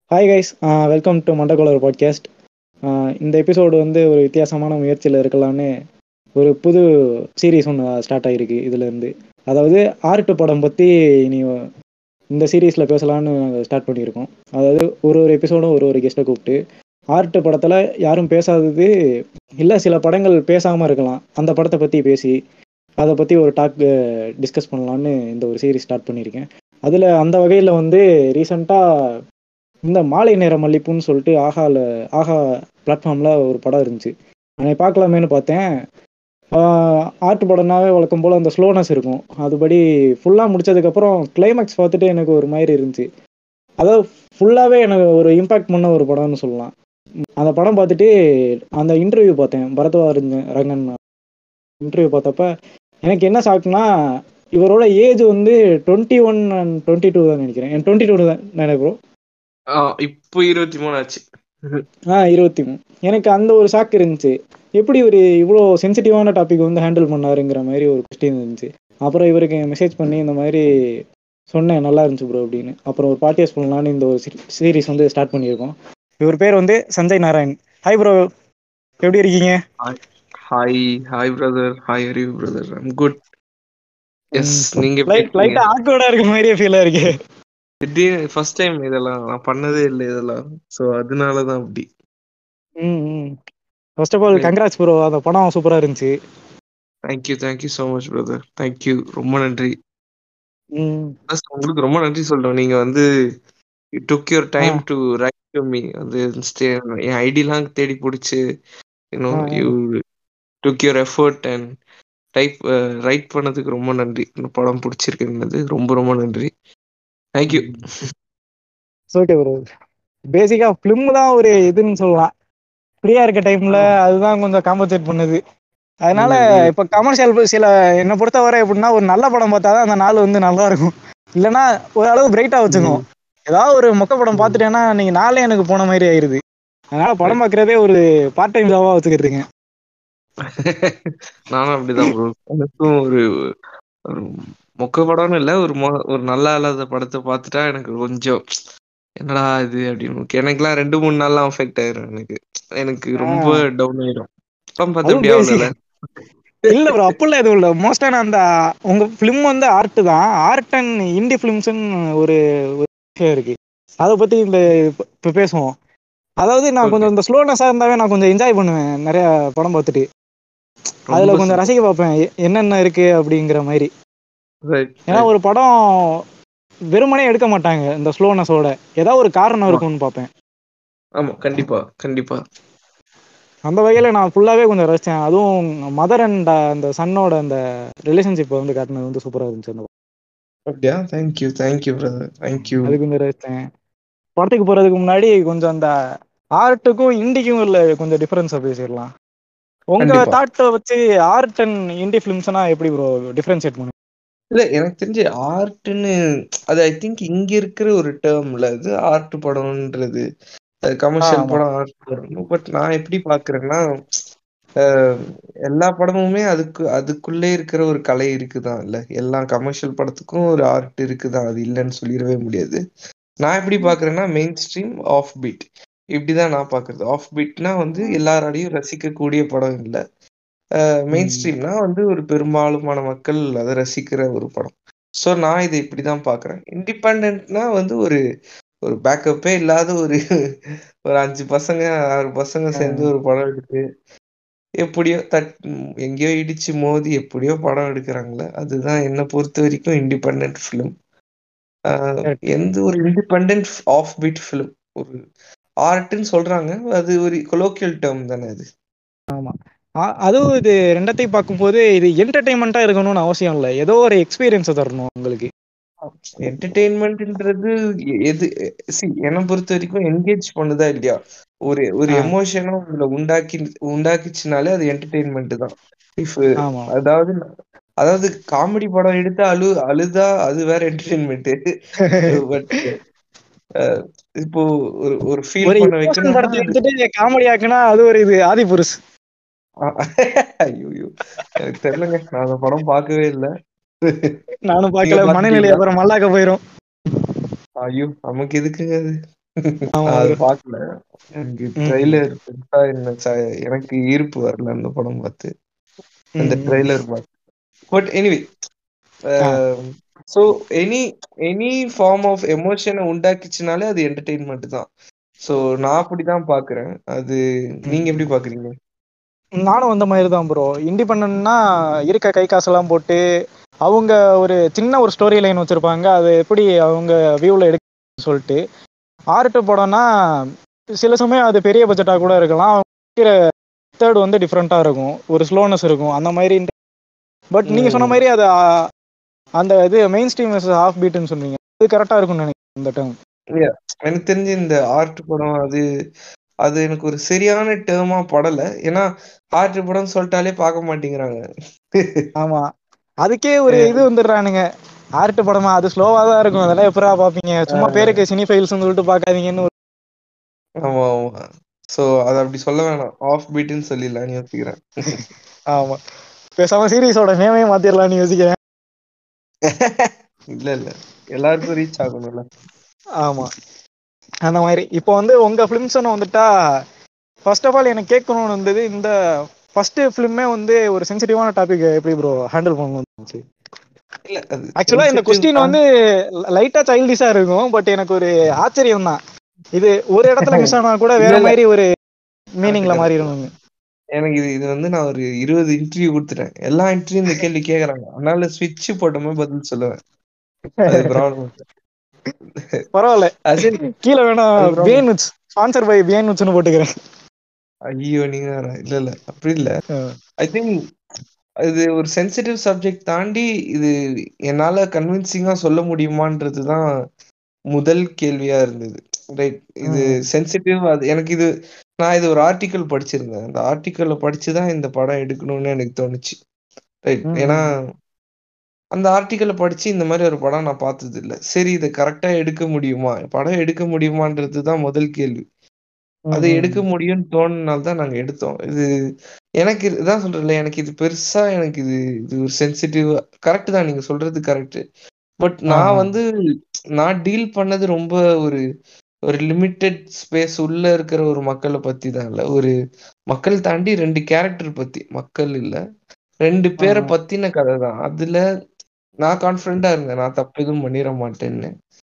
Hi guys welcome to மண்டகோலர் podcast இந்த episode வந்து ஒரு வித்தியாசமான முயற்சியில் இருக்கலாம்னு ஒரு புது சீரீஸ் ஒன்று ஸ்டார்ட் ஆகிருக்கு இதுலேருந்து அதாவது ஆர்ட் படம் பற்றி இனி இந்த சீரீஸில் பேசலான்னு நாங்கள் ஸ்டார்ட் பண்ணியிருக்கோம் அதாவது ஒரு ஒரு எபிசோடும் ஒரு ஒரு கெஸ்ட்டை கூப்பிட்டு ஆர்ட் படத்தில் யாரும் பேசாதது இல்லை சில படங்கள் பேசாமல் இருக்கலாம் அந்த படத்தை பற்றி பேசி அதை பற்றி ஒரு டாக் டிஸ்கஸ் பண்ணலான்னு இந்த ஒரு சீரீஸ் ஸ்டார்ட் பண்ணியிருக்கேன் அதில் அந்த வகையில் வந்து ரீசண்டாக இந்த மாலை நேர மல்லிப்புன்னு சொல்லிட்டு ஆகால ஆகா பிளாட்ஃபார்மில் ஒரு படம் இருந்துச்சு நான் பார்க்கலாமேன்னு பார்த்தேன் ஆர்ட் படம்னாவே வழக்கம் போல் அந்த ஸ்லோனஸ் இருக்கும் அதுபடி ஃபுல்லாக முடிச்சதுக்கப்புறம் கிளைமேக்ஸ் பார்த்துட்டு எனக்கு ஒரு மாதிரி இருந்துச்சு அதாவது ஃபுல்லாகவே எனக்கு ஒரு இம்பேக்ட் பண்ண ஒரு படம்னு சொல்லலாம் அந்த படம் பார்த்துட்டு அந்த இன்டர்வியூ பார்த்தேன் பரத்வாரஞ்ச ரங்கன் இன்டர்வியூ பார்த்தப்ப எனக்கு என்ன ஷாக்னா இவரோட ஏஜ் வந்து twenty one and twenty two தான் நினைக்கிறேன் டுவெண்ட்டி டூ தான் நினைக்கிறோம் இப்போ இருபத்தி மூணு ஆச்சு ஆ இருபத்தி மூணு எனக்கு அந்த ஒரு ஷாக் இருந்துச்சு எப்படி ஒரு இவ்வளோ சென்சிட்டிவான டாபிக் வந்து ஹேண்டில் பண்ணாருங்கிற மாதிரி ஒரு கொஸ்டின் இருந்துச்சு அப்புறம் இவருக்கு மெசேஜ் பண்ணி இந்த மாதிரி சொன்னேன் நல்லா இருந்துச்சு ப்ரோ அப்படின்னு அப்புறம் ஒரு பார்ட்டியஸ் பண்ணலான்னு இந்த ஒரு சீரீஸ் வந்து ஸ்டார்ட் பண்ணியிருக்கோம் இவர் பேர் வந்து சஞ்சய் நாராயண் ஹாய் ப்ரோ எப்படி இருக்கீங்க hi hi brother hi Hari brother I'm good yes நீங்க லைட்டா ஆக்வர்டா இருக்க மாதிரியே ஃபீலா இருக்கு திடீர்னு ஃபர்ஸ்ட் டைம் இதெல்லாம் நான் பண்ணதே இல்லை இதெல்லாம் ஸோ அதனால தான் அப்படி ம் first of all congrats bro அந்த படம் சூப்பரா இருந்துச்சு thank you thank you so much brother thank you ரொம்ப நன்றி ம் உங்களுக்கு ரொம்ப நன்றி சொல்றேன் நீங்க வந்து you took your time to write to me வந்து என் ஐடிலாம் தேடி பிடிச்சி you know you took your effort and type write பண்ணதுக்கு ரொம்ப நன்றி இந்த படம் பிடிச்சிருக்குன்னது ரொம்ப ரொம்ப நன்றி தேங்க்யூ ஓகே ப்ரோ பேசிக்கா ஃபிலிம் தான் ஒரு இதுன்னு சொல்லலாம் ஃப்ரீயா இருக்க டைம்ல அதுதான் கொஞ்சம் காம்பன்சேட் பண்ணுது அதனால இப்ப கமர்ஷியல் சில என்னை பொறுத்தவரை எப்படின்னா ஒரு நல்ல படம் பார்த்தாதான் அந்த நாள் வந்து நல்லா இருக்கும் இல்லைன்னா ஓரளவு பிரைட்டா வச்சுக்கணும் ஏதாவது ஒரு மொக்க படம் பார்த்துட்டேன்னா நீங்க நாளே எனக்கு போன மாதிரி ஆயிருது அதனால படம் பார்க்கறதே ஒரு பார்ட் டைம் ஜாவா வச்சுக்கிட்டு நானும் அப்படிதான் ப்ரோ எனக்கும் ஒரு மொக்க படம்னு இல்லை ஒரு மொ ஒரு நல்லா இல்லாத படத்தை பார்த்துட்டா எனக்கு கொஞ்சம் என்னடா இது அப்படின்னு எனக்குலாம் ரெண்டு மூணு நாள்லாம் அஃபெக்ட் ஆயிரும் எனக்கு எனக்கு ரொம்ப டவுன் ஆயிடும் படம் பார்த்து அப்படி ஆகல இல்ல ப்ரோ அப்படிலாம் எதுவும் இல்ல மோஸ்டான அந்த உங்க ஃபிலிம் வந்து ஆர்ட் தான் ஆர்ட் அண்ட் இண்டி ஃபிலிம்ஸ்னு ஒரு விஷயம் இருக்கு அதை பத்தி இந்த இப்ப பேசுவோம் அதாவது நான் கொஞ்சம் இந்த ஸ்லோனஸா இருந்தாவே நான் கொஞ்சம் என்ஜாய் பண்ணுவேன் நிறைய படம் பார்த்துட்டு அதுல கொஞ்சம் ரசிக்க பார்ப்பேன் என்னென்ன இருக்கு அப்படிங்கிற மாதிரி ஏன்னா ஒரு படம் வெறுமனே எடுக்க மாட்டாங்க இந்த ஸ்லோனஸோட ஏதாவது ஒரு காரணம் இருக்கும்னு பார்ப்பேன் ஆமா கண்டிப்பா கண்டிப்பா அந்த வகையில நான் ஃபுல்லாவே கொஞ்சம் ரசிச்சேன் அதுவும் மதர் அண்ட் அந்த சன்னோட அந்த ரிலேஷன்ஷிப் வந்து காட்டினது வந்து சூப்பரா இருந்துச்சு அந்த அப்படியா தேங்க்யூ தேங்க்யூ பிரதர் தேங்க்யூ அது கொஞ்சம் ரசிச்சேன் படத்துக்கு போறதுக்கு முன்னாடி கொஞ்சம் அந்த ஆர்ட்டுக்கும் இண்டிக்கும் உள்ள கொஞ்சம் டிஃபரன்ஸ் பேசிடலாம் உங்க தாட்டை வச்சு ஆர்ட் அண்ட் இண்டி ஃபிலிம்ஸ்னா எப்படி ப்ரோ டிஃபரன்ஷியேட் பண்ணுங்க இல்ல எனக்கு தெரிஞ்சு ஆர்ட்னு அது ஐ திங்க் இங்க இருக்கிற ஒரு டேர்ம்ல அது ஆர்ட் படம்ன்றது கமர்ஷியல் படம் ஆர்ட் படம் பட் நான் எப்படி பாக்குறேன்னா எல்லா படமுமே அதுக்கு அதுக்குள்ளே இருக்கிற ஒரு கலை இருக்குதான் இல்ல எல்லா கமர்ஷியல் படத்துக்கும் ஒரு ஆர்ட் இருக்குதான் அது இல்லைன்னு சொல்லிடவே முடியாது நான் எப்படி பாக்குறேன்னா மெயின் ஸ்ட்ரீம் ஆஃப் பீட் இப்படிதான் நான் பாக்குறது ஆஃப் பீட்னா வந்து எல்லாராலையும் ரசிக்கக்கூடிய படம் இல்லை மெயின் ஸ்ட்ரீம்னா வந்து ஒரு பெரும்பாலுமான மக்கள் அதை ரசிக்கிற ஒரு படம் ஸோ நான் இதை இப்படிதான் பாக்குறேன் இண்டிபெண்ட்னா வந்து ஒரு ஒரு பேக்கப்பே இல்லாத ஒரு ஒரு அஞ்சு பசங்க ஆறு பசங்க சேர்ந்து ஒரு படம் எடுத்து எப்படியோ தட் எங்கேயோ இடிச்சு மோதி எப்படியோ படம் எடுக்கிறாங்களே அதுதான் என்னை பொறுத்த வரைக்கும் இண்டிபெண்ட் ஃபிலிம் எந்த ஒரு இண்டிபெண்ட் ஆஃப் பீட் ஃபிலிம் ஒரு ஆர்ட்னு சொல்றாங்க அது ஒரு கொலோக்கியல் டேர்ம் தானே அது ஆமா அதுவும் இது ரெண்டத்தையும் பார்க்கும்போது இது என்டர்டைன்மெண்ட்டா இருக்கணும்னு அவசியம் இல்லை ஏதோ ஒரு எக்ஸ்பீரியன்ஸை தரணும் உங்களுக்கு என்டர்டெயின்மெண்ட்ன்றது எது சி என்னை பொறுத்த வரைக்கும் என்கேஜ் பண்ணுதா இல்லையா ஒரு ஒரு எமோஷனும் இதுல உண்டாக்கி உண்டாக்கிச்சுனாலே அது என்டர்டெயின்மெண்ட் தான் இஃப் அதாவது அதாவது காமெடி படம் எடுத்து அழு அழுதா அது வேற என்டர்டெயின்மெண்ட் பட் இப்போ ஒரு ஒரு ஃபீல் பண்ண வைக்கணும் காமெடி ஆக்குனா அது ஒரு இது ஆதி புருஷ் ஐயோ எனக்கு தெரியலங்க நான் அந்த படம் பார்க்கவே இல்லை நானும் பார்க்கல மனநிலை அப்புறம் மல்லாக்க போயிரும் ஐயோ நமக்கு எதுக்குங்க அது ஆமா நான் அது ப்ரோ பார்க்கல. எனக்கு ம் ட்ரெய்லர் பெருசா என்ன ச எனக்கு ஈர்ப்பு வரல அந்த படம் பார்த்து. அந்த ம் ம் ட்ரெய்லர் பார்த்து. But anyway uh ah so any any form of எமோஷன உண்டாக்கிச்சுனாலே அது என்டர்டெயின்மென்ட் தான். ஸோ நான் அப்படிதான் பார்க்குறேன். அது நீங்க எப்படி பார்க்குறீங்க? நானும் அந்த மாதிரி தான் ப்ரோ இண்டிபெண்டன்னா இருக்க கை காசெல்லாம் போட்டு அவங்க ஒரு சின்ன ஒரு ஸ்டோரி லைன் வச்சிருப்பாங்க அது எப்படி அவங்க வியூவில் எடுக்க சொல்லிட்டு ஆர்ட் படம்னா சில சமயம் அது பெரிய பட்ஜெட்டாக கூட இருக்கலாம் தேர்ட் வந்து டிஃப்ரெண்ட்டாக இருக்கும் ஒரு ஸ்லோனஸ் இருக்கும் அந்த மாதிரி பட் நீங்கள் சொன்ன ம். மாதிரி அது ஆ, அந்த இது மெயின் ஸ்ட்ரீம் ஹாஃப் பீட்டுன்னு சொன்னீங்க அது கரெக்டாக இருக்கும்னு நினைக்கிறேன் இந்த டைம் Yeah. எனக்கு தெரிஞ்சு இந்த ஆர்ட் படம் அது அது எனக்கு ஒரு சரியான டேர்மா படல. ஏன்னா ஆர்ட் படம்னு சொல்லிட்டாலே பார்க்க மாட்டேங்கிறாங்க. ஆமா அதுக்கே ஒரு அ இது வந்துடுறானுங்க ஆர்ட் படமா அது ஸ்லோவா தான் இருக்கும் அதெல்லாம் எப்பரா பாப்பீங்க சும்மா பேருக்கு சினி ஃபைல்ஸ் சொல்லிட்டு பார்க்காதீங்கன்னு ஒரு- ஆமா, ஆமா. ஸோ அத அப்படி சொல்ல வேணாம். ஆஃப் பீட்ன்னு சொல்லிடலாம்னு யோசிக்கிறேன். ஆமா பேசாம சீரிஸோட நேமே மாத்திரலாம்னு யோசிக்கிறேன் இல்ல, இல்ல. எல்லாருக்கும் ரீச் ஆகணும்ல. ஆமா அந்த மாதிரி இப்போ வந்து உங்க ஃபிலிம்ஸ்னு வந்துட்டா ஃபர்ஸ்ட் ஆஃப் ஆல் எனக்கு கேட்கணும்னு இருந்தது இந்த ஃபர்ஸ்ட் ஃபிலிமே வந்து ஒரு சென்சிட்டிவான டாபிக் எப்படி ப்ரோ ஹேண்டில் பண்ணணும் இல்ல அது ஆக்சுவலா இந்த sensitive கொஸ்டின் தான். வந்து லைட்டா சைல்டிஷா இருக்கும் பட் எனக்கு ஒரு ஆச்சரியம் தான் இது ஒரு இடத்துல மிஸ் ஆனா கூட வேற இல்ல, இல்ல. மாதிரி ஒரு மீனிங்ல correct, மாறிடும் எனக்கு இது இது வந்து நான் ஒரு 20 இன்டர்வியூ குடுத்துட்டேன். எல்லா இன்டர்வியூ இந்த கேள்வி கேக்குறாங்க. அதனால ஸ்விட்ச் போட்ட மாதிரி பதில் சொல்லுவேன். அது ப்ராப்ளம் இல்ல. பரவாயில்ல அது கீழே வேணா அது problem. பியன் ஸ்பான்சர் பை பியன் போட்டுக்கிறேன் ஐயோ நீங்க வேற. இல்ல, இல்ல. அப்படி இல்ல. ஐ திங்க் இது ஒரு சென்சிட்டிவ் சப்ஜெக்ட் தாண்டி இது என்னால கன்வின்சிங்கா சொல்ல முடியுமான்றது தான் முதல் கேள்வியா இருந்தது. ரைட். இது ம். சென்சிட்டிவ் அது எனக்கு இது நான் இது ஒரு ஆர்டிக்கிள் படிச்சிருந்தேன். அந்த ஆர்டிக்கிள படிச்சு தான் இந்த படம் எடுக்கணும்னு எனக்கு தோணுச்சு. ரைட். ம், ஏன்னா ம். அந்த ஆர்டிக்கிள படிச்சு இந்த மாதிரி ஒரு படம் நான் பார்த்தது இல்ல. சரி இத கரெக்ட்டா எடுக்க முடியுமா? படம் எடுக்க முடியுமான்றது தான் முதல் கேள்வி. ம், அத ம். எடுக்க முடியும்னு தோணுனால தான் நாங்க எடுத்தோம். இது எனக்கு இது இதான் சொல்றேன்ல, எனக்கு இது பெருசா எனக்கு இது இது ஒரு சென்சிட்டிவா கரெக்ட் தான் நீங்க சொல்றது கரெக்ட். பட் நான் ஆஹா. வந்து நான் டீல் பண்ணது ரொம்ப ஒரு ஒரு லிமிட்டட் ஸ்பேஸ் உள்ள இருக்கிற ஒரு மக்கள பத்தி தான் இல்ல. ஒரு மக்கள் தாண்டி 2 கேரக்டர் பத்தி. மக்கள் இல்ல. 2 பேர ஆஹா. பத்தின கதை தான். அதுல நான் கான்ஃபிடென்ட்டா இருந்தேன். நான் தப்பு எதுவும் பண்ணிற மாட்டேன்னு.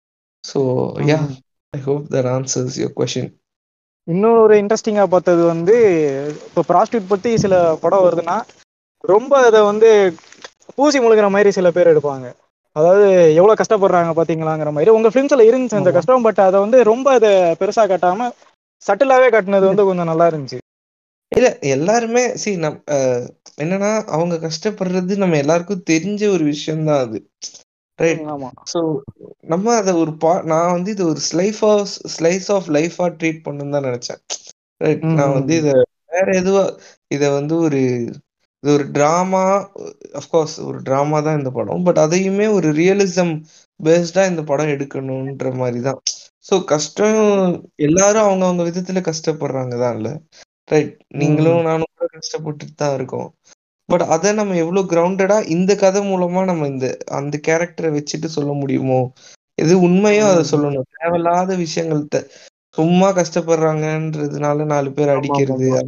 So yeah hmm. I hope that answers your question. இன்னொரு இன்ட்ரெஸ்டிங்கா பார்த்தது வந்து இப்போ ப்ராஸ்டியூட் பத்தி சில படம் வருதுன்னா ரொம்ப அதை வந்து பூசி முழுகிற மாதிரி சில பேர் எடுப்பாங்க அதாவது எவ்வளவு கஷ்டப்படுறாங்க பாத்தீங்களாங்கிற மாதிரி உங்க ஃபிலிம்ஸ்ல இருந்துச்சு அந்த ஆமா. கஷ்டம் பட் அதை வந்து ரொம்ப அதை பெருசா காட்டாம சட்டிலாவே காட்டினது வந்து கொஞ்சம் நல்லா இருந்துச்சு இல்ல எல்லாருமே சி நம் அ என்னன்னா அவங்க கஷ்டப்படுறது நம்ம எல்லாருக்கும் தெரிஞ்ச ஒரு விஷயம் தான் அது. ரைட். ம், ஆமா ஸோ நம்ம அத ஒரு பா நான் வந்து இது ஒரு ஸ்லைஃப் ஆஃப் ஸ்லைஸ் ஆஃப் லைஃபா ட்ரீட் பண்ணணும்னு தான் நெனச்சேன். ரைட். ம், நான் வந்து ம். இத வேற எதுவா இத வந்து ஒரு இது ஒரு டிராமா அஃப்கோர்ஸ் ஒரு டிராமா தான் இந்த படம். பட் அதையுமே ஒரு ரியலிசம் பேஸ்டா இந்த படம் எடுக்கணுன்ற மாரி தான். ஸோ கஷ்டம் எல்லாரும் அவங்கவங்க விதத்துல கஷ்டப்படுறாங்க தான்ல. ரைட். ம். நீங்களும் நானும் கூட கஷ்டப்பட்டுட்டு தான் இருக்கோம். பட் அத நம்ம எவ்ளோ கிரவுண்டடா இந்த கதை மூலமா நம்ம இந்த அந்த கேரக்டர வச்சுட்டு சொல்ல முடியுமோ? எது உண்மையோ அத ம். சொல்லணும். தேவையில்லாத விஷயங்கள்ட்ட சும்மா கஷ்டப்படுறாங்கன்றதுனால 4 பேர் ஆமா, அடிக்கிறது. ஆமா. அது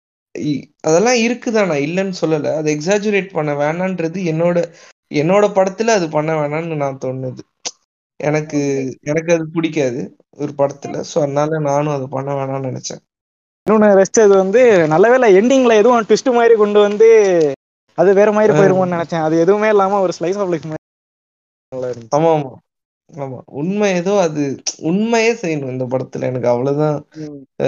இ அதெல்லாம் இருக்குதான் நான் இல்லன்னு சொல்லல. அத எக்ஸாஜுரேட் பண்ண வேணான்றது என்னோட என்னோட படத்துல அது பண்ண வேணாம்னு நான் தோணுது. எனக்கு எனக்கு அது பிடிக்காது ஒரு படத்துல. ஸோ அதனால நானும் அத பண்ண வேணாம்னு நெனச்சேன். இன்னொன்னு ரசிச்சது வந்து நல்ல வேளை எண்டிங்ல எதுவும் ட்விஸ்ட் மாதிரி கொண்டு வந்து அது வேற மாதிரி அ. போயிருமோன்னு நினைச்சேன் அது எதுவுமே இல்லாம ஒரு ஸ்லைஸ் ஆஃப் லைஃப் மாதிரி நல்லா இருந்துச்சு ஆமாமா. ஆமா. உண்மை ஏதோ அது உண்மையே செய்யணும் இந்த படத்துல. எனக்கு அவ்வளவுதான் ம். அ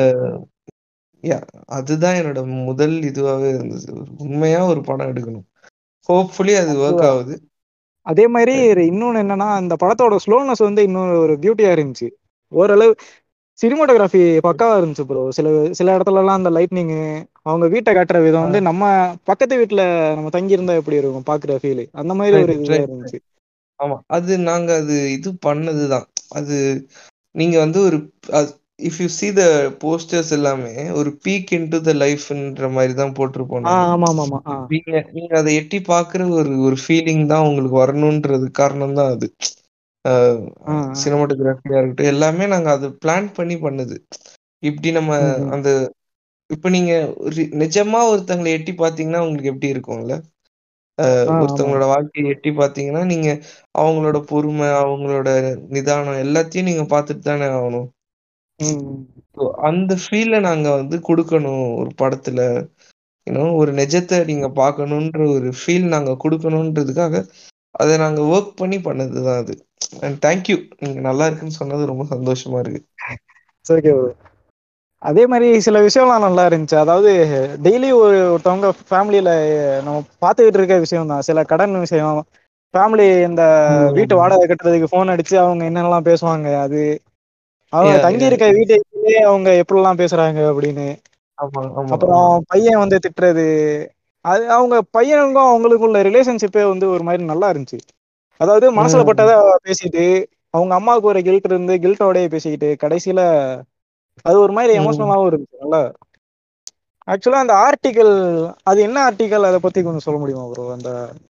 யா அதுதான் என்னோட முதல் இதுவாவே இருந்தது. உண்மையா ஒரு படம் எடுக்கணும். ஹோப்ஃபுல்லி அது வொர்க் அதுதான். ஆவுது. அதே மாதிரி ரைட். இன்னொன்னு என்னன்னா அந்த படத்தோட ஸ்லோனஸ் வந்து இன்னொரு ஒரு பியூட்டியா இருந்துச்சு ஓரளவு சினிமாட்டோகிராஃபி பக்காவா இருந்துச்சு ப்ரோ சில சில இடத்துல எல்லாம் அந்த லைட்னிங் அவங்க வீட்டை காட்டுற விதம் ஆ. வந்து நம்ம பக்கத்து வீட்டுல நம்ம தங்கி இருந்தா எப்படி இருக்கும் பாக்குற ஃபீல் அந்த மாதிரி ஒரு ரைட், இதுவா ரைட், இருந்துச்சு ரைட். ஆமா. அது நாங்க அது இது பண்ணதுதான். அது நீங்க வந்து ஒரு அது if you see the posters எல்லாமே ஒரு பீக் இன்டு த லைஃப்ன்ற மாரி தான் போட்டிருப்போம் ஆ நாங்க. ஆமா ஆமா ஆமா ஆ நீங்க நீங்க அத எட்டி பார்க்குற ஒரு ஒரு ஃபீலிங் தான் உங்களுக்கு வரணுன்றது காரணம் தான் அது. அ ஆ, ஆ. சினிமாட்டோகிராஃபியா இருக்கட்டும், எல்லாமே நாங்க அது பிளான் பண்ணி பண்ணது. இப்டி நம்ம ம்ஹ்ம். அந்த இப்ப நீங்க ரி நிஜமா ஒருத்தங்கள எட்டி பார்த்தீங்கன்னா, உங்களுக்கு எப்டி இருக்கும்ல? அ ஆ, ஆமா. ஒருத்தவங்களோட வாழ்க்கைய எட்டி பார்த்தீங்கன்னா, நீங்க அவங்களோட பொறும, அவங்களோட நிதானம் எல்லாத்தையும் நீங்க பார்த்துட்டு தானே ஆகணும். ம், ம். ஸோ அந்த ஃபீல நாங்க வந்து குடுக்கணும் ஒரு படத்துல. யூ நோ ஒரு நிஜத்த நீங்க பார்க்கணுன்ற ஒரு ஃபீல் நாங்க குடுக்கணுன்றதுக்காக, அத நாங்க வொர்க் பண்ணி பண்ணது தான் அது. And thank you. நீங்க நல்லா இருக்குன்னு சொன்னது ரொம்ப சந்தோஷமா இருக்கு. It's okay bro. அதே மாரி சில விஷயம்லாம் நல்லா இருந்துச்சு. அதாவது டெய்லி ஒரு ஒருத்தவங்க ஃபேமிலில நம்ம பார்த்துக்கிட்டு இருக்க விஷயம் தான். சில கடன் விஷயம், ஃபேமிலி இந்த வீட்டு ம். வாடகை கட்டுறதுக்கு ஃபோன் அடிச்சு அவங்க என்னென்னலாம் பேசுவாங்க அது. அவங்க யாஹ்! தங்கி யாஹ்! இருக்க யாஹ்! வீட்டுக்குள்ளேயே அவங்க எப்படிலாம் பேசுறாங்க அப்படின்னு. ஆமா, ஆமா, அப்புறம் ஆமா. பையன் வந்து திட்டுறது. அது அவங்க பையனுக்கும் அவங்களுக்குள்ள ரிலேஷன்ஷிப்பே வந்து ஒரு மாரி நல்லா இருந்துச்சு. அதாவது மனசுல ம். பட்டத பேசிட்டு, அவங்க அம்மாவுக்கு ஒரு கில்ட் இருந்து கில்ட்டோடயே பேசிக்கிட்டு, கடைசியில அது ஒரு மாரி ம். எமோஷனலாவும் இருந்துச்சு. நல்லா ஆக்சுவலா அந்த ஆர்டிக்கிள் அது என்ன ஆர்டிக்கிள் அத பத்தி கொஞ்சம் சொல்ல முடியுமா ப்ரோ? அந்த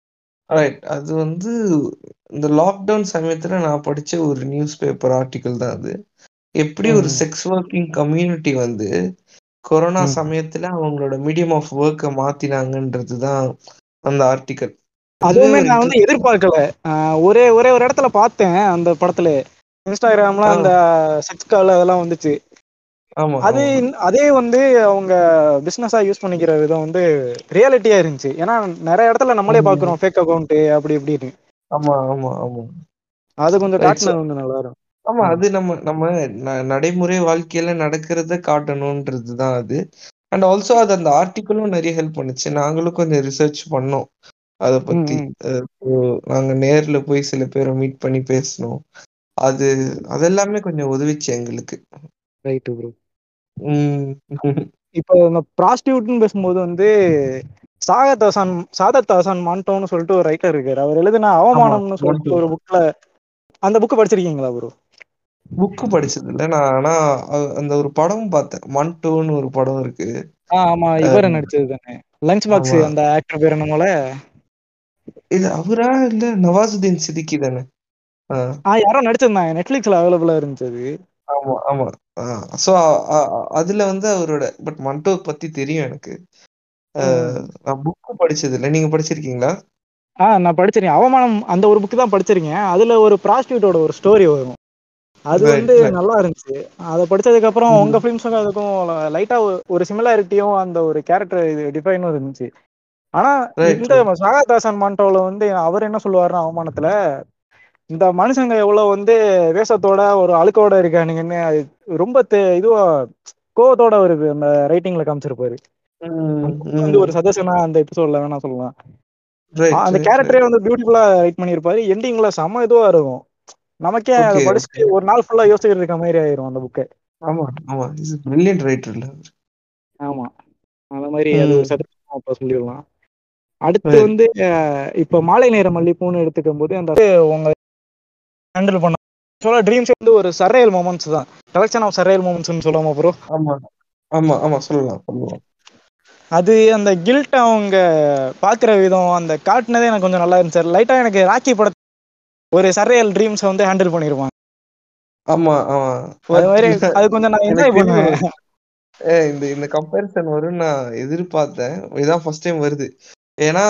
ரைட். அது வந்து இந்த லாக்டவுன் சமயத்துல நான் படிச்ச ஒரு நியூஸ் பேப்பர் ஆர்டிக்கிள் தான் அது. எப்படி ஒரு ம், செக்ஸ் வொர்க்கிங் கம்யூனிட்டி வந்து கொரோனா ம். சமயத்துல அவங்களோட மீடியம் ஆஃப் வொர்க்க மாத்தினாங்கன்றது தான் அந்த ஆர்டிக்கிள். அதுவே அதுவுமே ஒரு நான் வந்து இன்ட்ரெஸ்டிங் எதிர்பார்க்கல. அ ஒரே ஒரே ஒரு இடத்துல பார்த்தேன் அந்த படத்திலே. Instagramல ஆ. அந்த செக்ஸ் கால் அதெல்லாம் வந்துச்சு. ஆமா, அது ஆமா. இன்- அதே வந்து அவங்க பிசினஸா யூஸ் பண்ணிக்கிற விதம் வந்து ரியாலிட்டியா இருந்துச்சு. ஏன்னா நெறைய இடத்துல நம்மளே ம். பார்க்குறோம் ஃபேக் அக்கவுண்ட் அப்படி இப்படின்னு. ஆமா, ஆமா, ஆமா. அது கொஞ்சம் ரைட். ஸோ காட்டுனது வந்து நல்லா இருக்கும். ஆமா. ம். அது நம்ம நம்ம ந நடைமுறை வாழ்க்கையில நடக்கிறத காட்டணுன்றது தான் அது. அண்ட் ஆல்சோ அது அந்த ஆர்டிக்கிளும் நெறைய ஹெல்ப் பண்ணுச்சு. நாங்களும் கொஞ்சம் ரிசர்ச் பண்ணோம். அத ம், பத்தி. ம். அ இப்போ நாங்க நேர்ல போய் சில பேர மீட் பண்ணி பேசுனோம். அது அதெல்லாமே கொஞ்சம் உதவிச்சு எங்களுக்கு. Right bro. ம். இப்போ இந்த ப்ராஸ்டியூட்ன்னு பேசும்போது வந்து சாகத் ஹசான் சாதத் ஹசான் மான்டோன்னு சொல்லிட்டு ஒரு ரைட்டர் இருக்காரு. அவர் எழுதின ஆமா. அவமானம்னு சொல்லிட்டு மன்டோ. ஒரு புக்ல அந்த புக் படிச்சிருக்கீங்களா ப்ரோ? புக் படிச்சதில்ல. நான் ஆனா அ அந்த ஒரு படம் பார்த்தேன். மன்டோன்னு ஒரு படம் இருக்கு. ஆ ஆமா. அ இவரு நடிச்சது தானே. லஞ்ச் பாக்ஸ் ஆமா. அந்த ஆக்டர் பேர் என்னமோல? இது அவரா? இல்ல நவாசுதீன் சித்திக்கி தானே? ஆ. ஆ யாரோ நடிச்சிருந்தாங்க. Netflixல அவைலபிளா இருந்துச்சு அது. ஆமா, ஆமா. ஆ ஸோ அ அ அதுல வந்து அவரோட பட் மன்டோ பத்தி தெரியும் எனக்கு. அ ம், ம். நான் புக் படிச்சதில்ல. நீங்க படிச்சிருக்கீங்களா? ஆ நான் படிச்சிருக்கேன். அவமானம் அந்த ஒரு புக் தான் படிச்சிருக்கேன். அதுல ஒரு ப்ராஸ்டியூட்டோட ஒரு ஸ்டோரி வரும். அது வந்து ரைட், ரைட். நல்லா இருந்துச்சு. அத படிச்சதுக்கு அப்புறம் உங்க ம். ஃபிலிம்ஸுக்கும் அதுக்கும் லைட்டா ஒரு சிமிலாரிட்டியும் அந்த ஒரு கேரக்டர் இது டிஃபைனும் இருந்துச்சு. ஆனா ரைட், இந்த ரைட். சாகதாசன் மான்டோல வந்து அவர் என்ன சொல்லுவாருன்னா அவமானத்துல, இந்த மனுஷங்க எவ்வளவு வந்து வேஷத்தோட ஒரு அழுக்கோட இருக்கானுங்கன்னு அது ரொம்ப தெ இதுவா கோவத்தோட ஒரு அந்த ரைட்டிங்ல காமிச்சிருப்பாரு. ம், அந்த புக் வந்து ஒரு ம். சஜஷனா அந்த எபிசோட்ல வேணா சொல்லலாம். அ ரைட், அந்த ரைட், கேரக்டரே ரைட். வந்து பியூட்டிஃபுல்லா ரைட் பண்ணியிருப்பாரு. எண்டிங்ல செம்ம இதுவா இருக்கும். நமக்கே அத ஓகே, ஓகே. படிச்சுட்டு ஒரு நாள் ஃபுல்லா யோசிச்சுக்கிட்டு இருக்க மாரி ஆயிரும் அந்த புக்க. ஆமா, ஆமா. இஸ் எ பிரில்லியன்ட் ரைட்டர்ல அவரு. ஆமா. அந்த மாரி அது ஒரு ம். சஜஷனா அப்ப சொல்லிடலாம். அடுத்து ரைட். வந்து அ இப்ப மாலை நேர மல்லிப்பூன்னு எடுத்துக்கும்போது அந்த உங்க ஹேண்டில் பண்ண ஆக்சுவலா ட்ரீம்ஸ் வந்து ஒரு சர்ரியல் மொமெண்ட்ஸ் தான். கலெக்ஷன் ஆஃப் சர்ரியல் மொமெண்ட்ஸ்ன்னு சொல்லாமா ப்ரோ? ஆமா. ஆமா, ஆமா. சொல்லலாம், சொல்லலாம். அது அந்த கில்ட் அவங்க பார்க்குற விதம், அந்த காட்டுனதே எனக்கு கொஞ்சம் நல்லா இருந்துச்சு. லைட்டா எனக்கு ராக்கி படத் ஒரு சர்ரியல் ட்ரீம்ஸ வந்து ஹேண்டில் பண்ணியிருப்பாங்க. ஆமா, ஆமா. அது பட் மாரி அது கொஞ்சம் நான் எனக்கு என்ஜாய் தெரியும். பண்ணுவேன். ஏ இந்த இந்த கம்பேரிசன் வரும்ன்னு நான் எதிர்பார்த்தேன். இதான் ஃபர்ஸ்ட் டைம் வருது. ஏன்னா,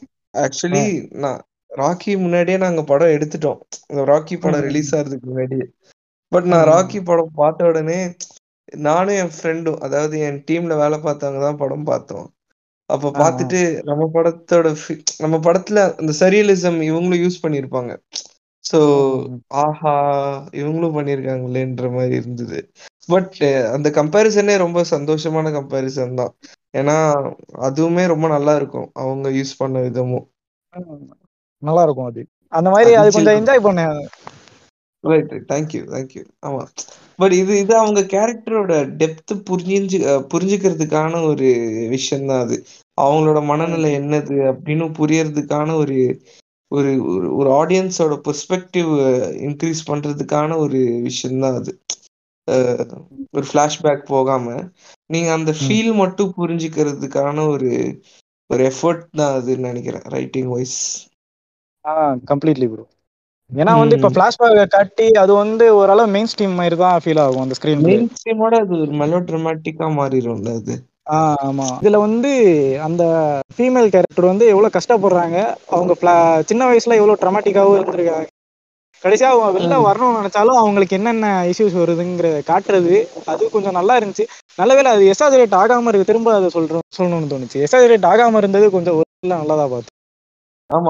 அ, ஆக்சுவலி நான் ராக்கி முன்னாடியே நாங்க படம் எடுத்துட்டோம். இந்த ராக்கி ம், படம் ரிலீஸ் ம், ஆகுறதுக்கு முன்னாடியே. பட் நான் ம், ராக்கி படம் பார்த்த உடனே, நானும் என் ஃப்ரெண்டும் அதாவது என் டீம்ல வேலை பார்த்தவங்க தான் படம் பார்த்தோம். அப்ப ஆ, ஆ, பார்த்துட்டு நம்ம படத்தோட ஃபி நம்ம படத்துல அந்த சரியலிசம் இவங்களும் யூஸ் பண்ணியிருப்பாங்க. ஸோ, ம், ம், ம். ஆஹா! இவங்களும் பண்ணியிருக்காங்களேன்ற மாரி இருந்தது. பட் அந்த கம்பேரிசனே ரொம்ப சந்தோஷமான கம்பேரிசன் தான். ஏன்னா, அதுவுமே ரொம்ப நல்லா இருக்கும். அவங்க யூஸ் பண்ண விதமும். ம். நல்லா இருக்கும் அது. அந்த மாரி அது அது கொஞ்சம் சில்ட்ரன் என்ஜாய் பண்ணேன். Right, right. Thank you, thank you. ஆமா. பட் இது இது அவங்க கேரக்டரோட டெப்த் புரிஞ்சு அ புரிஞ்சுக்கிறதுக்கான ஒரு விஷயம் தான் அது. அவங்களோட மனநிலை ம், என்னது அப்படின்னு புரியறதுக்கான ஒரு ஒரு ஒரு ஒரு ஆடியன்ஸோட பெர்ஸ்பெக்டிவ் இன்கிரீஸ் பண்றதுக்கான ஒரு விஷயம் தான் அது. அ ஒரு ஃபிளாஷ்பேக் போகாம, நீங்க அந்த ம். ஃபீல் மட்டும் புரிஞ்சுக்கிறதுக்கான ஒரு ஒரு எஃபோர்ட் தான் அதுன்னு நெனைக்கிறேன். Writing wise. Ah completely bro. ஏன்னா வந்து இப்ப ம். பிளாஷ்பேக் காட்டி அது வந்து ஓரளவு மெயின் ஸ்ட்ரீம் மாதிரி தான் ஃபீல் ஆகும் அந்த ஸ்கிரீன் பிளே மெயின் ஸ்ட்ரீமோட அது ஒரு மெலோ ட்ரமாட்டிக்கா மாறிடும்ல அது ஆ ஆமா இதுல வந்து அந்த ஃபீமேல் கேரக்டர் வந்து எவ்வளவு கஷ்டப்படுறாங்க அவங்க fla- சின்ன வயசுல எவ்வளவு ட்ரமாட்டிக்காவும் இருந்திருக்காங்க கடைசியா அவங்க வெளில ம். வரணும்னு நினைச்சாலும் அவங்களுக்கு என்னென்ன இஷ்யூஸ் வருதுங்கிறத காட்டுறது அது கொஞ்சம் நல்லா இருந்துச்சு நல்ல வேளை அது எசாஜரேட் ஆகாம இருக்கு திரும்ப அதை சொல்றோம் சொல்லணும்னு தோணுச்சு எசாஜரேட் ஆகாம இருந்தது கொஞ்சம் ஒரு வேளை நல்லதா பார்த்து ஆமா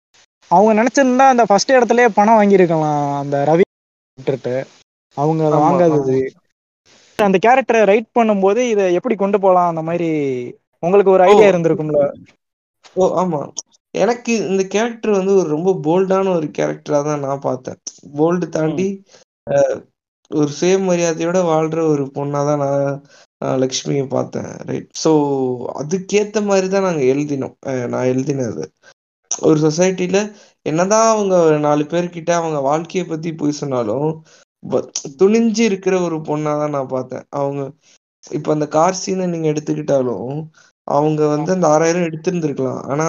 அவங்க நினைச்சிருந்தா அந்த ஃபர்ஸ்ட் இடத்துலயே பணம் வாங்கியிருக்கலாம் அந்த ரவி character-ட்ட. அவங்க அதை ஆமா, வாங்காதது அந்த கேரக்டரை ரைட் பண்ணும்போது இதை எப்படி கொண்டு போலாம் அந்த மாதிரி உங்களுக்கு ஒரு ஓ! ஐடியா இருந்திருக்கும்ல ஓ ஆமா எனக்கு இந்த கேரக்டர் வந்து ஒரு ரொம்ப போல்டான ஒரு கேரக்டரா தான் நான் பார்த்தேன் போல்டு தாண்டி அஹ், ஒரு சுயமரியாதையோட வாழ்ற ஒரு பொண்ணா தான் நான் அஹ், லக்ஷ்மியை பார்த்தேன் ரைட் ஸோ அதுக்கேத்த மாதிரி தான் நாங்க எழுதினோம் அஹ், நான் எழுதினது ஒரு சொசைட்டில என்னதான் அவங்க நாலு பேர்கிட்ட அவங்க வாழ்க்கைய பத்தி போய் சொன்னாலும் ப- துணிஞ்சு இருக்கிற ஒரு பொண்ணா தான் நான் பார்த்தேன் அவங்க இப்ப அந்த கார் சீனை நீங்க எடுத்துக்கிட்டாலும் அவங்க வந்து அந்த ஆறாயிரம் எடுத்திருந்திருக்கலாம் ஆனா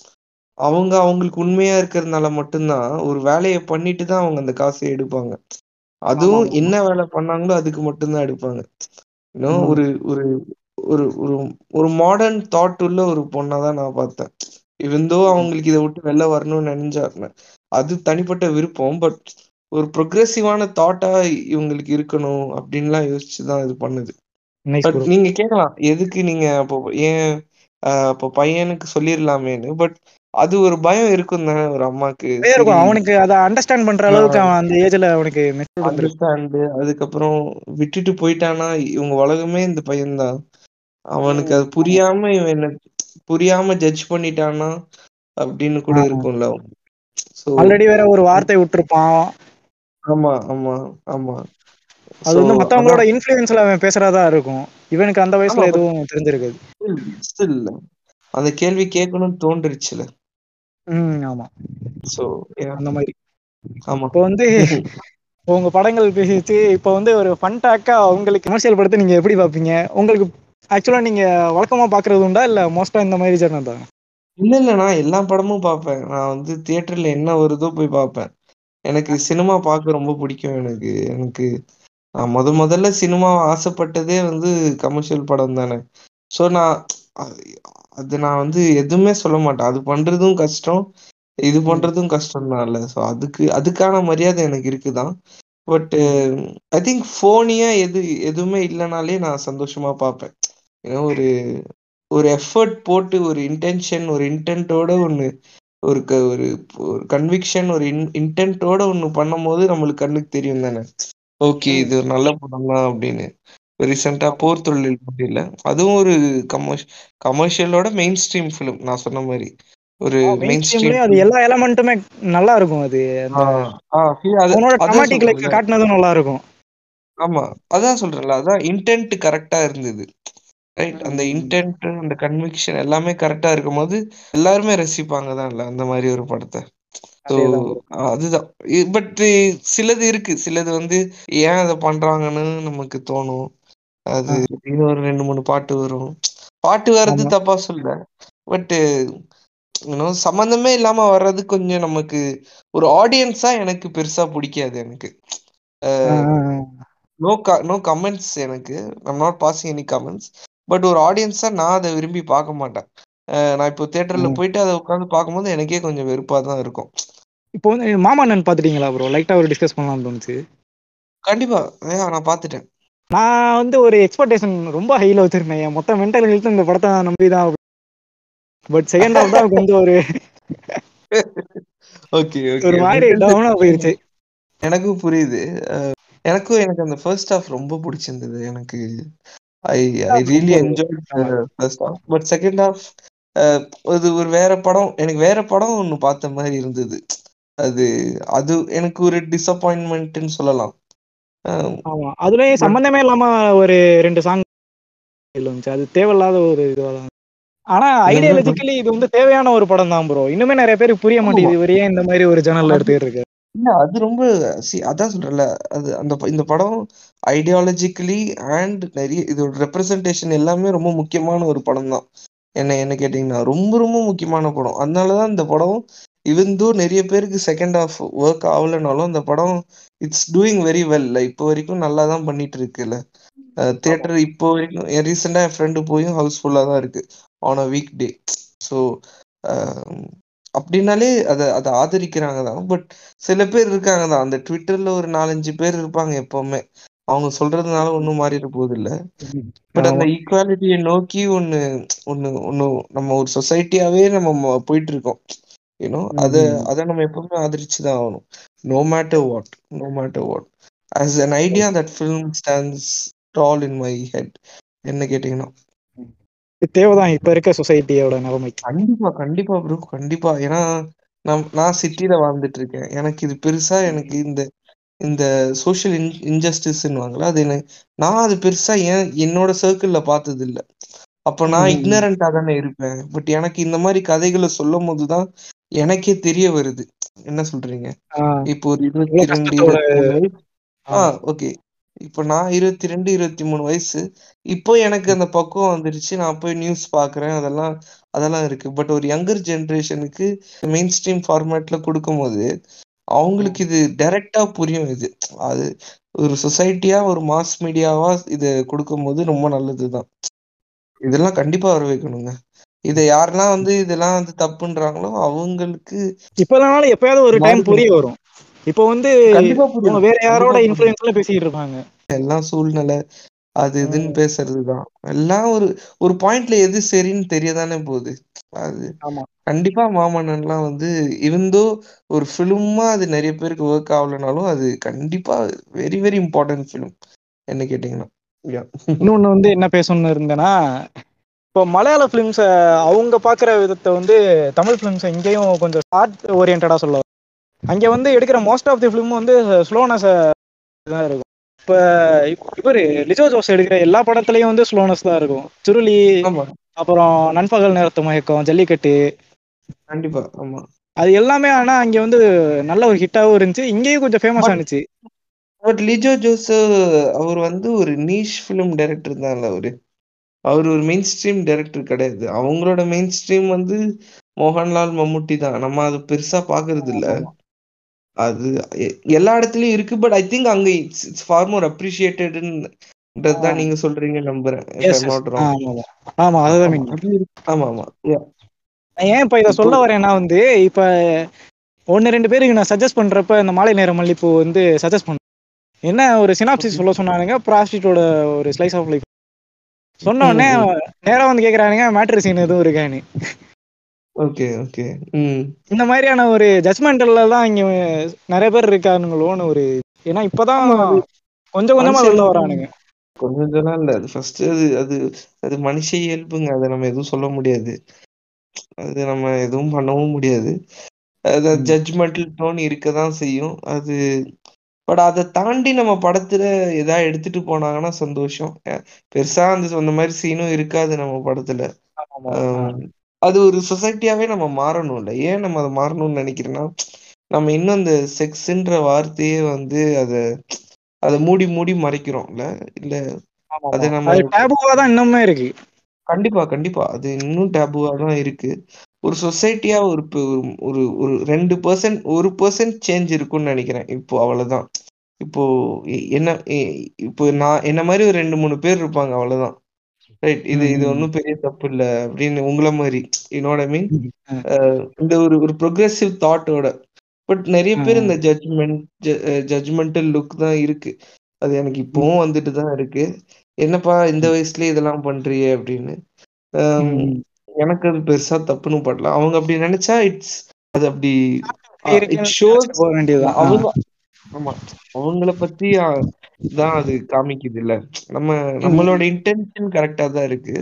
அவங்க அவங்களுக்கு உண்மையா இருக்கிறதுனால மட்டும்தான் ஒரு வேலையை பண்ணிட்டு தான் அவங்க அந்த காசை எடுப்பாங்க அதுவும் ஆமா. என்ன வேலை பண்ணாங்களோ அதுக்கு மட்டும்தான் எடுப்பாங்க இன்னும் ம். ஒரு ஒரு ஒரு ஒரு ஒரு மாடர்ன் தாட் உள்ள ஒரு பொண்ணா தான் நான் பார்த்தேன் இவந்தோ அவங்களுக்கு இதை விட்டு வெளில வரணும்னு நினைஞ்சாருன்னு அது தனிப்பட்ட விருப்பம் பட் ஒரு ப்ரொக்ரெசிவான தாட்டா இவங்களுக்கு இருக்கணும் அப்படின்லாம் யோசிச்சு தான் இது பண்ணுது Nice பட் bro. நீங்க கேட்கலாம் எதுக்கு நீங்க அப்போ ஏன் ஆஹ் அப்போ பையனுக்கு சொல்லிடலாமேன்னு பட் அது ஒரு பயம் இருக்கும் தானே ஒரு அம்மாக்கு அப்படியே சரி இருக்கும் அவனுக்கு அதை அண்டர்ஸ்டாண்ட் பண்ற அளவுக்கு அவன் அந்த ஏஜ்ல அவனுக்கு மெச்சூர்ட் வந்துருக்கு அண்டர்ஸ்டாண்டு அதுக்கப்புறம் விட்டுட்டு போயிட்டானா இவங்க உலகமே இந்த பையன்தான் அவனுக்கு அது புரியாம இவன் என்ன புரியாம ஜட்ஜ் பண்ணிட்டானா அப்படின்னு கூட இருக்கும்ல சோ ஆல்ரெடி வேற ஒரு வார்த்தை விட்டுருப்பான் ஆமா ஆமா ஆமா அது So, வந்து மத்தவங்களோட அதான் இன்ஃபுளுன்ஸ்ல அவன் பேசுறதா இருக்கும் இவனுக்கு அந்த வயசுல ஆமா, but எதுவும் தெரிஞ்சிருக்காது still still அந்த கேள்வி கேட்கணும்னு தோன்றுச்சுல ம் ஆமா சோ அந்த மாதிரி ஆமா இப்போ வந்து உங்க படங்கள் பேசிச்சு இப்போ வந்து ஒரு ஃபன் டாக்கா உங்களுக்கு கமர்ஷியல் படத்தை நீங்க எப்படி பார்ப்பீங்க உங்களுக்கு ஆக்சுவலா நீங்க வழக்கமா பாக்குறது உண்டா இல்ல மோஸ்டா இந்த மாதிரி ஜனம் தான் இல்ல இல்ல நான் எல்லா படமும் பார்ப்பேன் நான் வந்து தியேட்டர்ல என்ன வருதோ போய் பார்ப்பேன் எனக்கு சினிமா பார்க்க ரொம்ப பிடிக்கும் எனக்கு எனக்கு நான் முத முதல்ல சினிமா ஆசைப்பட்டதே வந்து கமர்ஷியல் படம் தானே ஸோ நான் அது- அது நான் வந்து எதுவுமே சொல்ல மாட்டேன் அது பண்றதும் கஷ்டம் இது பண்றதும் கஷ்டம் தான் இல்ல ஸோ அதுக்கு அதுக்கான மரியாதை எனக்கு இருக்குதான் பட் ஐ திங்க் ஃபோனியா எது எதுவுமே இல்லைனாலே நான் சந்தோஷமா பார்ப்பேன் ஏன்னா ஒரு ஒரு எஃபர்ட் போட்டு ஒரு இன்டென்ஷன் ஒரு இன்டென்ட்டோட ஒன்று ஒரு க ஒரு ஒரு கன்விக்ஷன் ஒரு இன் இன்டென்ட்டோட ஒன்று பண்ணும்போது நம்மளுக்கு கண்ணுக்கு தெரியும் தானே ஓகே இது ஒரு நல்ல படம் தான் அப்படின்னு ரீசெண்டா போர் தொழில் முடியல அதுவும் ஒரு கமர்ஷ் கமர்ஷியலோட மெயின் ஸ்ட்ரீம் ஃபிலிம் நான் சொன்ன மாதிரி ஒரு மெயின் மெயின் ஸ்ட்ரீம் ஸ்ட்ரீம்லயும் அது எல்லா எலமெண்ட்டுமே நல்லா இருக்கும் அது அந்த அவனோட ட்ரமாட்டிக் லைஃப் காட்டினதும் நல்லா இருக்கும் ஆமா அதான் சொல்றேன்ல அதான் இன்டென்ட் கரெக்டா இருந்தது ரைட் அந்த இன்டென்ட் அந்த கன்விக்ஷன் எல்லாமே கரெக்டா இருக்கும்போது எல்லாருமே ரசிப்பாங்க தான் இல்ல அந்த மாதிரி ஒரு படத்தை ஸோ அதேதான் bro. அதுதான் பட் சிலது இருக்கு சிலது வந்து ஏன் அதை பண்றாங்கன்னு நமக்கு தோணும் அது இன்னும் ஒரு ரெண்டு மூணு பாட்டு வரும் பாட்டு வர்றது ஆமா. தப்பா சொல்ல பட் இன்னும் சம்மந்தமே இல்லாம வர்றது கொஞ்சம் நமக்கு ஒரு ஆடியன்ஸா எனக்கு பெருசா பிடிக்காது எனக்கு ah, ah, ah. No no comments எனக்கு I'm not passing any comments but ஒரு ஆடியன்ஸா நான் அதை விரும்பி பார்க்க மாட்டேன் அஹ் நான் இப்போ தியேட்டர்ல ம். போயிட்டு அதை உட்காந்து பார்க்கும்போது எனக்கே கொஞ்சம் வெறுப்பா தான் இருக்கும் இப்போ வந்து மாமன்னன் பாத்துட்டீங்களா ப்ரோ லைட்டா ஒரு டிஸ்கஸ் பண்ணலாம்னு தோணுச்சு கண்டிப்பா ஏன் நான் பார்த்துட்டேன் நான் வந்து ஒரு எக்ஸ்பெக்டேஷன் ரொம்ப ஹைல வச்சிருந்தேன் என் மொத்த மென்டல் ஹெல்த் இந்த படத்தை நான் நம்பி தான் பட் செகண்ட் ஹாஃப் தான் கொஞ்சம் ஒரு ஓகே ஒரு மாதிரி டவுனா போயிருச்சு எனக்கும் புரியுது அஹ் எனக்கும் எனக்கு அந்த ஃபர்ஸ்ட் ஹாஃப் ரொம்ப பிடிச்சிருந்தது எனக்கு I I really enjoy first half but second half அது ஒரு வேற படம் எனக்கு வேற படம் ஒன்று பார்த்த மாதிரி இருந்தது அது அது எனக்கு ஒரு டிசப்பாயின்மெண்ட்னு சொல்லலாம் அஹ் ஆமா அதுலயும் சம்பந்தமே இல்லாம ஒரு ரெண்டு சாங் இருந்துச்சு அது தேவையில்லாத ஒரு இதுவா தான் ஆனா ஐடியாலஜிக்கலி இது வந்து தேவையான ஒரு படம் தான் ப்ரோ இன்னுமே நிறைய பேருக்கு புரிய மாட்டேங்குது இவர் ஏன் இந்த மாதிரி ஒரு ஜன்னல் எடுத்துட்டு இருக்கு இல்ல அது ரொம்ப சி அதான் சொல்றேன்ல அது அந்த ப- இந்த படம் ஐடியாலஜிக்கலி அண்ட் நிறைய இதோட ரெப்ரசன்டேஷன் எல்லாமே ரொம்ப முக்கியமான ஒரு படம் தான் என்ன என்ன கேட்டிங்கன்னா ரொம்ப ரொம்ப முக்கியமான படம் அதனாலதான் இந்த படம் இவன் தோ நிறைய பேருக்கு செகண்ட் ஹாஃப் ஒர்க் ஆகலைனாலும் அந்த படம் இட்ஸ் டூயிங் வெரி வெல் இப்போ வரைக்கும் நல்லா தான் பண்ணிட்டு இருக்குல்ல தியேட்டர் இப்போ வரைக்கும் ரீசெண்டாக என் ஃப்ரெண்டு போயும் ஹவுஸ்ஃபுல்லாக தான் இருக்கு on a weekday so அப்படின்னாலே அதை அதை ஆதரிக்கிறாங்க தான் பட் சில பேர் இருக்காங்க தான் அந்த ட்விட்டர்ல ஒரு நாலஞ்சு பேர் இருப்பாங்க எப்பவுமே அவங்க சொல்றதுனால ஒன்றும் மாறிட போகுது இல்லை பட் அந்த ஈக்குவாலிட்டியை நோக்கி ஒன்று ஒன்று ஒன்று நம்ம ஒரு சொசைட்டியாவே நம்ம போயிட்டு இருக்கோம் யூனோ அதை அதை நம்ம எப்பவுமே ஆதரிச்சு தான் ஆகணும் no matter what no matter what as an idea that film stands tall in my head என்ன கேட்டீங்கன்னா தேவைதான் இப்ப இருக்க சொசைட்டியோட நிலைமை கண்டிப்பா கண்டிப்பா ப்ரோ கண்டிப்பா ஏன்னா நம் நான் சிட்டில வாழ்ந்துட்டு இருக்கேன் எனக்கு இது பெருசா எனக்கு இந்த இந்த சோஷியல் இன் இன்ஜஸ்டிஸ்ன்னுவாங்களா அது எனக்கு நான் அது பெருசா ஏன் என்னோட சர்க்கிள்ல பார்த்தது இல்ல அப்ப நான் இக்னரண்டா தானே இருப்பேன் பட் எனக்கு இந்த மாதிரி கதைகளை சொல்லும் போதுதான் எனக்கே தெரிய வருது என்ன சொல்றீங்க இப்போ ஒரு இருபத்தி ரெண்டு இருபத்தி மூணு வயசு ஆஹ் ஓகே இப்போ நான் இருபத்தி ரெண்டு இருபத்தி மூணு வயசு இப்போ எனக்கு அந்த பக்குவம் வந்துருச்சு நான் போய் நியூஸ் பாக்குறேன் அதெல்லாம் அதெல்லாம் இருக்கு பட் ஒரு யங்கர் ஜென்ரேஷனுக்கு மெயின் ஸ்ட்ரீம் ஃபார்மேட்ல கொடுக்கும்போது அவங்களுக்கு இது டைரக்டா புரியும் இது அது ஒரு சொசைட்டியா ஒரு மாஸ் மீடியாவா இது கொடுக்கும்போது ரொம்ப நல்லதுதான் இதெல்லாம் கண்டிப்பா வர வைக்கணுங்க இதை யாரெல்லாம் வந்து இதெல்லாம் வந்து தப்புன்றாங்களோ அவங்களுக்கு இப்பதானாலும் எப்பயாவது ஒரு டைம் புரிய வரும் இப்போ வந்து கண்டிப்பா புரியும் வேற யாரோட இன்ஃபுளுன்ஸ்ல பேசிட்டு இருப்பாங்க எல்லாம் சூழ்நிலை அது இதுன்னு பேசுறதுதான் எல்லாம் ஒரு ஒரு பாயிண்ட்ல எது சரின்னு தெரியதானே போகுது அது கண்டிப்பா மாமன்னன்லாம் வந்து இவந்தோ ஒரு ஃபிலிமா அது நிறைய பேருக்கு ஒர்க் ஆகலைனாலும் அது கண்டிப்பா வெரி வெரி இம்பார்ட்டன்ட் ஃபிலிம் என்ன கேட்டீங்கன்னா இன்னொன்னு வந்து என்ன பேசணும்னு இருந்தேன்னா இப்போ மலையாள ஃபிலிம்ஸை அவங்க பார்க்குற விதத்தை வந்து தமிழ் ஃபிலிம்ஸை இங்கேயும் கொஞ்சம் ஆர்ட் ஓரியன்டாக சொல்ல அங்கே வந்து எடுக்கிற மோஸ்ட் ஆஃப் தி ஃபிலிம் வந்து ஸ்லோனஸ் தான் இருக்கும் இப்போ இவர் லிஜோ ஜோஸ் எடுக்கிற எல்லா படத்துலையும் வந்து ஸ்லோனஸ் தான் இருக்கும் சுருளி அப்புறம் நண்பகல் நேரத்து மயக்கம் ஜல்லிக்கட்டு கண்டிப்பா ஆமா அது எல்லாமே ஆனா அங்க வந்து நல்ல ஒரு ஹிட்டாவும் இருந்துச்சு இங்கேயும் கொஞ்சம் ஃபேமஸ் ஆனிச்சு பட் லிஜோ ஜோஸ் அவர் வந்து ஒரு நீஷ் ஃபிலிம் டைரக்டர் தான் அவரு அவர் ஒரு மெயின் ஸ்ட்ரீம் டைரக்டர் கிடையாது அவங்களோட மெயின் ஸ்ட்ரீம் வந்து மோகன்லால் மம்முட்டி தான் நம்ம அது பெருசா பாக்குறது இல்ல அது எல்லா இடத்துலயும் இருக்கு பட் ஐ திங்க் அங்க இட்ஸ் இட்ஸ் ஃபார் மோர் அப்ரிஷியேட்டட்ன்றது தான் நீங்க சொல்றீங்க நம்புறேன் ஆமா அதுதான் ஆமா ஆமா ஏன் இப்ப இத சொல்ல வரேன்னா வந்து இப்ப ஒன்னு ரெண்டு பேருக்கு நான் சஜஸ்ட் பண்றப்ப இந்த மாலை நேரம் மல்லிப்பூ வந்து சஜஸ்ட் பண்ண என்ன ஒரு சினாப்சிஸ் சொல்ல சொன்னானுங்க ப்ராஸ்டிட்டோட ஒரு ஸ்லைஸ் ஆஃப் லைஃப் சொன்ன உடனே நேரம் வந்து கேக்குறானுங்க மேட்ரு சீன் எதுவும் இருக்கான்னு ஓகே ஓகே இந்த மாதிரியான ஒரு ஜட்மெண்டல்ல தான் இங்க நிறைய பேர் இருக்கானுங்களோன்னு ஒரு ஏன்னா இப்பதான் கொஞ்சம் கொஞ்சமா வெளில வரானுங்க கொஞ்சம் கொஞ்சம் இல்ல அது ஃபர்ஸ்ட் அது அது அது மனுஷ இயல்புங்க அதை நம்ம எதுவும் சொல்ல முடியாது அது நம்ம எதுவும் பண்ணவும் முடியாது அது ஜட்ஜ்மெண்டல் டோன் இருக்கதான் செய்யும் அது பட் அதை தாண்டி நம்ம படத்துல எதா எடுத்துட்டு போனாங்கன்னா சந்தோஷம் பெருசா அந்த சொன்ன மாதிரி சீனும் இருக்காது நம்ம படத்துல அது ஒரு சொசைட்டியாவே நம்ம மாறணும் இல்ல ஏன் நம்ம அதை மாறணும்னு நினைக்கிறேன்னா நம்ம இன்னும் அந்த செக்ஸ்ன்ற வார்த்தையே வந்து அத அதை மூடி மூடி மறைக்கிறோம்ல இல்ல அது நம்ம டேபுவா தான் இன்னுமே இருக்கு கண்டிப்பா கண்டிப்பா அது இன்னும் டேபுவா தான் இருக்கு ஒரு சொசைட்டியா ஒரு ஒரு ஒரு ரெண்டு பர்சன்ட் ஒரு பர்சன்ட் சேஞ்ச் இருக்கும்னு நினைக்கிறேன் இப்போ அவ்வளவுதான் இப்போ என்ன இப்போ நான் என்ன மாதிரி ஒரு ரெண்டு மூணு பேர் இருப்பாங்க அவ்வளவுதான் ரைட் இது இது ஒன்றும் பெரிய தப்பு இல்லை அப்படின்னு உங்களை மாதிரி என்னோட மீன் இந்த ஒரு ஒரு ப்ரொக்ரெசிவ் தாட்டோட பட் நிறைய பேர் இந்த ஜட்ஜ்மெண்ட் ஜட்ஜ்மெண்டல் லுக் தான் இருக்கு அது எனக்கு இப்பவும் வந்துட்டு தான் இருக்கு என்னப்பா இந்த வயசுலயே இதெல்லாம் பண்றியே அப்படின்னு எனக்கு அது பெருசா தப்புன்னு படல அவங்க அப்படி நினைச்சா இட்ஸ் அது அப்படி இட் ஷோஸ் அவங்க ஆமா அவங்கள பத்தி தான் அது காமிக்குது இல்ல நம்ம நம்மளோட இன்டென்ஷன் கரெக்டா தான் இருக்கு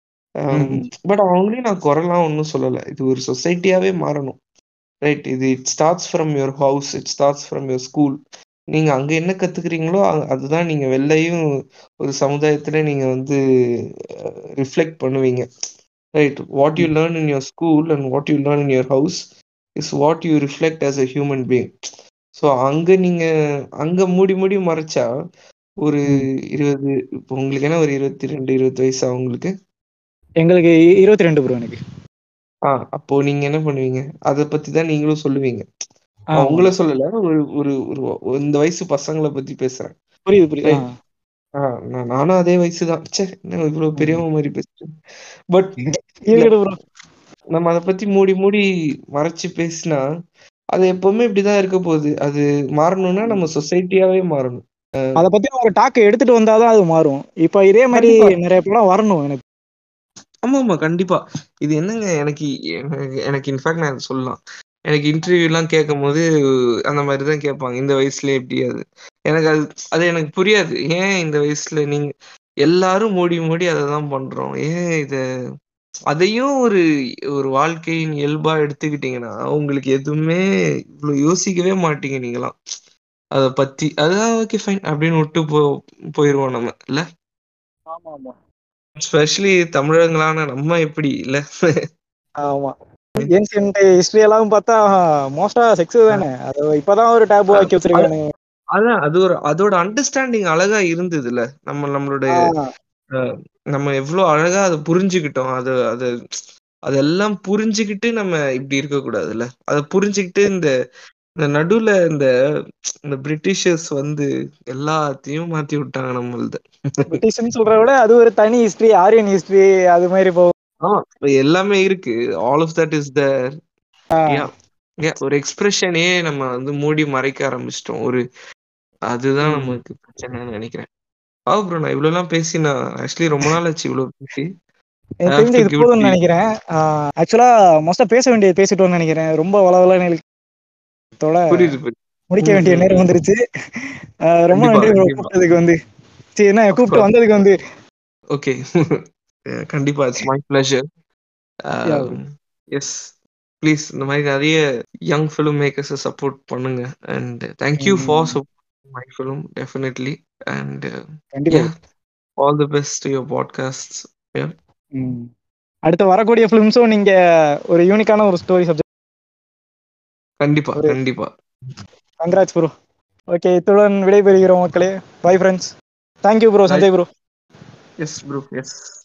பட் அவங்களையும் நான் குரலாம் ஒன்றும் சொல்லலை இது ஒரு சொசைட்டியாவே மாறணும் ரைட் இது it starts from your house it starts from your school நீங்க அங்க என்ன கத்துக்கிறீங்களோ அதுதான் நீங்க வெளிலையும் ஒரு சமுதாயத்துல நீங்க வந்து ரிஃப்ளெக்ட் பண்ணுவீங்க right what you learn in your school and what you learn in your house is what you reflect as a human being so அங்க நீங்க அங்க மூடி மூடி மறைச்சா ஒரு இருபது இப்போ உங்களுக்கு என்ன ஒரு இருபத்தி ரெண்டு இருபது வயசு உங்களுக்கு எங்களுக்கு இருபத்தி ரெண்டு ப்ரோ எனக்கு ஆ அப்போ நீங்க என்ன பண்ணுவீங்க? அத பத்தி தான் நீங்களும் சொல்லுவீங்க. நான் ஆமா. உங்கள சொல்லல. ஒரு ஒரு ஒரு இந்த வயசு பசங்கள பத்தி பேசுறேன். புரியுது, புரியுது. ரைட். ஆ. ஆ நான் நானும் அதே வயசு தான். ச்சே! என்ன இவ்ளோ ம். பெரியவன் மாரி பேசுறேன். பட் இல்ல. இருக்கட்டும் ப்ரோ. நம்ம அத பத்தி மூடி மூடி மறைச்சு பேசினா, அது எப்பவுமே இப்படிதான் இருக்க போகுது. அது மாறணும்னா நம்ம சொசைட்டியாவே மாறணும். அ அத பத்தி ஒரு டாக் எடுத்துட்டு வந்தா தான் அது மாறும். இப்ப இதே மாரி கண்டிப்பா. நெறைய படம் வரணும் எனக்கு. ஆமாமா. கண்டிப்பா. இது என்னங்க எனக்கு எனக்கு எனக்கு இன்ஃபாக்ட் நான் இத சொல்லலாம். எனக்கு இன்டர்வியூலாம் கேட்கும்போது அந்த மாரி தான் கேட்பாங்க. இந்த வயசுலயே எப்படி அது? எனக்கு அது அது எனக்கு புரியாது. ஏன் இந்த வயசுல நீங்க எல்லாரும் மூடி மூடி அத தான் பண்றோம். ஏன் இத அதையும் ஒரு ஒரு வாழ்க்கையின் இயல்பா எடுத்துக்கிட்டீங்கன்னா, உங்களுக்கு எதுவுமே இவ்ளோ யோசிக்கவே மாட்டீங்க நீங்கலாம். அத பத்தி. அதான் ஓகே ஃபைன் அப்படின்னு விட்டு போ போயிருவோம் நம்ம. இல்ல? ஆமாமா. ஸ்பெஷலி தமிழர்களான நம்ம எப்படி இல்ல? ஆமா. ஏன்சியன்ட் ஹிஸ்டரி எல்லாம் பார்த்தா மோஸ்ட்டா செக்ஸ் அ, தானே. அது இப்பதான் ஒரு டேபு அ ஆக்கி அது வச்சிருக்கானுங்க. அதான் அது ஒரு அதோட அண்டர்ஸ்டாண்டிங் அழகா இருந்ததுல்ல. நம்ம நம்மளுடைய ஆ. அ நம்ம எவ்ளோ அழகா அத புரிஞ்சுக்கிட்டோம். அது அது அதெல்லாம் புரிஞ்சுகிட்டு நம்ம இப்படி இருக்கக்கூடாதுல்ல. அத புரிஞ்சுகிட்டு இந்த இந்த நடுவுல இந்த இந்த பிரிட்டிஷர்ஸ் வந்து எல்லாத்தையும் மாத்தி விட்டாங்க நம்மள்த. பிரிட்டிஷ்ன்னு சொல்றத விட அது ஒரு தனி ஹிஸ்டரி. ஆரியன் ஹிஸ்டரி அது மாரி போகும். ஆமா. எல்லாமே இருக்கு. All of that is there. Ah. Yeah! Yeah! ஒரு எக்ஸ்பிரஷனயே நம்ம வந்து மூடி மறைக்க ஆரம்பிச்சுட்டோம். ஒரு அதுதான் ம். நமக்கு பிரச்சனைன்னு நெனைக்கிறேன். ஆ ப்ரோ நான் இவ்வளோலாம் பேசி நான் ஆக்சுவலி ரொம்ப நாள் ஆச்சு இவ்வளோ பேசி. ஐ எனக்கு ஹேவ் தெரிஞ்சு டூ இது கிவ் இட் டு போதும்னு யூ. நெனைக்கிறேன். ஆ ஆக்சுவலா மோஸ்ட்டா பேச வேண்டியது பேசிட்டோம்னு நெனைக்கிறேன். ரொம்ப வளவளன்னு இழுத்தோட புரியுது, புரியுது. முடிக்க ம், வேண்டிய ம், நேரம் ம். வந்துருச்சு. அ ரொம்ப கண்டிப்பா, நன்றி ப்ரோ கண்டிப்பா. கூப்பிட்டதுக்கு வந்து. சரி என்ன ஆஃப் கூப்பிட்டு கோர்ஸ். வந்ததுக்கு வந்து. ஓகே. கண்டிப்பா. It's my pleasure. Yeah! Um yes. Please இந்த மாரி நெறைய யங் ஃபில்ம் மேக்கர்ஸ சப்போர்ட் பண்ணுங்க. And thank you for hmm. Supporting my film definitely. And கண்டிப்பா. Yeah! All the best to your podcasts. Yeah! Hmm. அடுத்து வரக்கூடிய ஃபிலிம்ஸும் நீங்க ஒரு யூனிக்கான ஒரு ஸ்டோரி சப்ஜெக்ட் கண்டிப்பா, ஒரு கண்டிப்பா. Congrats bro. ஓகே. இத்துடன் விடைபெறுகிறோம் மக்களே. Bye friends. Thank you bro right. Sanjay bro. Yes bro. S.